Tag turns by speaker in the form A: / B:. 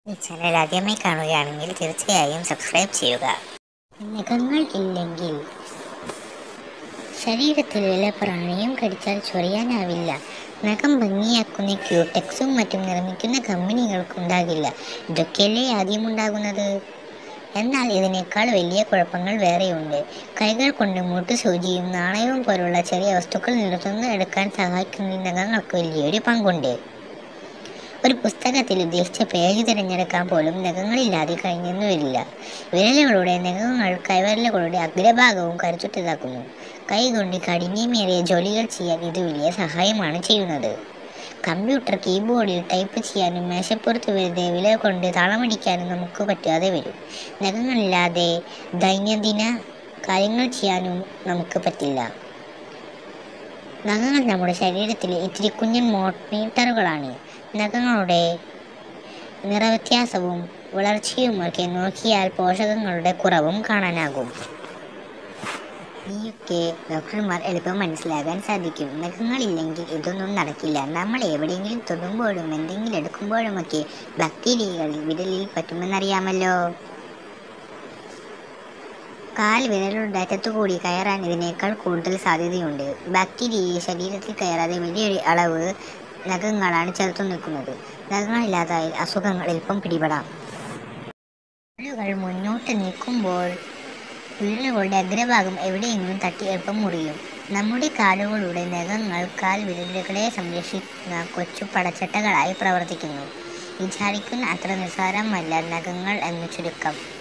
A: ഈ ചാനൽ ആദ്യമായി കാണുകയാണെങ്കിൽ തീർച്ചയായും സബ്സ്ക്രൈബ് ചെയ്യുക നഖങ്ങൾ ഇല്ലെങ്കിൽ ശരീരത്തിൽ വല്ല പ്രാണിയും കടിച്ചാൽ ചൊറിയാനാവില്ല നഖം ഭംഗിയാക്കുന്ന ക്യൂടെക്സും മറ്റും നിർമ്മിക്കുന്ന കമ്പനികൾക്കുണ്ടാകില്ല ഇതൊക്കെയല്ലേ ആദ്യമുണ്ടാകുന്നത് എന്നാൽ ഇതിനേക്കാൾ വലിയ കുഴപ്പങ്ങൾ വേറെയുണ്ട് കൈകൾ കൊണ്ട് മുട്ടുസൂചിയും നാണയവും പോലുള്ള ചെറിയ വസ്തുക്കൾ നിർത്തുന്ന എടുക്കാൻ സഹായിക്കുന്ന ഈ നഖങ്ങൾക്ക് വലിയൊരു പങ്കുണ്ട് ഒരു പുസ്തകത്തിൽ ഉദ്ദേശിച്ച പേജ് തിരഞ്ഞെടുക്കാൻ പോലും നഖങ്ങളില്ലാതെ കഴിഞ്ഞെന്നു വരില്ല വിരലുകളുടെ നഖങ്ങൾ കൈവിരലുകളുടെ അഗ്രഭാഗവും കരുത്തുറ്റതാക്കുന്നു കൈകൊണ്ട് കഠിനമേറിയ ജോലികൾ ചെയ്യാൻ ഇത് വലിയ സഹായമാണ് ചെയ്യുന്നത് കമ്പ്യൂട്ടർ കീബോർഡിൽ ടൈപ്പ് ചെയ്യാനും മേശപ്പുറത്ത് വെറുതെ വില കൊണ്ട് താളമടിക്കാനും നമുക്ക് പറ്റാതെ വരും നഖങ്ങളില്ലാതെ ദൈനംദിന കാര്യങ്ങൾ ചെയ്യാനും നമുക്ക് പറ്റില്ല നഖങ്ങൾ നമ്മുടെ ശരീരത്തിലെ ഇത്തിരി കുഞ്ഞൻ മോണിറ്ററുകളാണ് നഖങ്ങളുടെ നിറവ്യത്യാസവും വളർച്ചയുമൊക്കെ നോക്കിയാൽ പോഷകങ്ങളുടെ കുറവും കാണാനാകും നീയൊക്കെ ഡോക്ടർമാർ എളുപ്പം മനസ്സിലാകാൻ സാധിക്കും നഖങ്ങളില്ലെങ്കിൽ ഇതൊന്നും നടക്കില്ല നമ്മൾ എവിടെയെങ്കിലും തൊടുമ്പോഴും എന്തെങ്കിലും എടുക്കുമ്പോഴുമൊക്കെ ബാക്ടീരിയകൾ വിരലിൽ പറ്റുമെന്നറിയാമല്ലോ കാൽ വിരലുടെ അറ്റത്തുകൂടി കയറാൻ ഇതിനേക്കാൾ കൂടുതൽ സാധ്യതയുണ്ട് ബാക്ടീരിയയെ ശരീരത്തിൽ കയറാതെ വലിയൊരു അളവ് നഖങ്ങളാണ് ചേർത്തു നിൽക്കുന്നത് നഖങ്ങളില്ലാതായാൽ അസുഖങ്ങൾ എളുപ്പം പിടിപെടാം വിരലുകൾ മുന്നോട്ട് നീക്കുമ്പോൾ വിരലുകളുടെ അഗ്രഭാഗം എവിടെയെങ്കിലും തട്ടി എളുപ്പം മുറിയും നമ്മുടെ കാലുകളുടെ നഖങ്ങൾ കാൽ വിരലുകളെ സംരക്ഷിക്കുന്ന കൊച്ചു പടച്ചട്ടകളായി പ്രവർത്തിക്കുന്നു വിചാരിക്കുന്ന അത്ര നിസ്സാരമല്ല നഖങ്ങൾ എന്ന് ചുരുക്കം